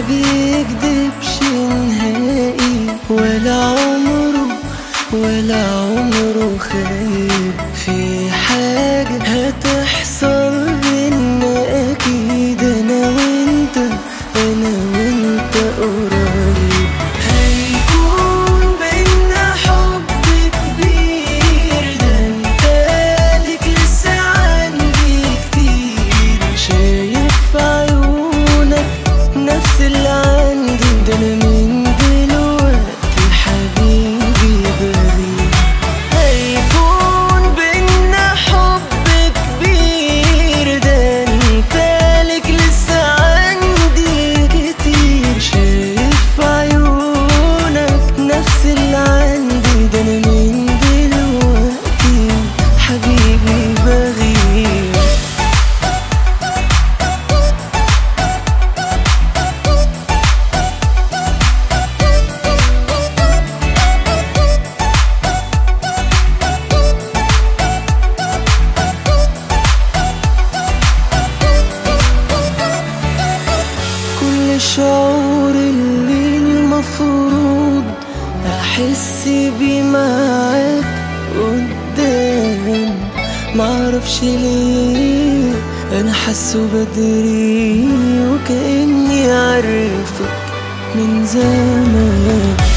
بيكدبش نهائي ولا عمره ولا عمره خايب في حاجة هتحصل بينا أكيد أنا وأنت أنا وأنت قريب هيكون بينا حب كبير ده انت ليك لسه عندي كتير شايف في عيونك نفس اللي عندي ده انا من دلوقتي حبيبي بغير هيكون بينا حب كبير ده انت ليك لسه عندي كتير شايف في عيونك نفس اللي عندي ده انا من دلوقتي حبيبي بغير كل الشعور اللي المفروض احس بيه معاك قدام معرفش ليه انا حاسه بدري وكاني عارفك من زمان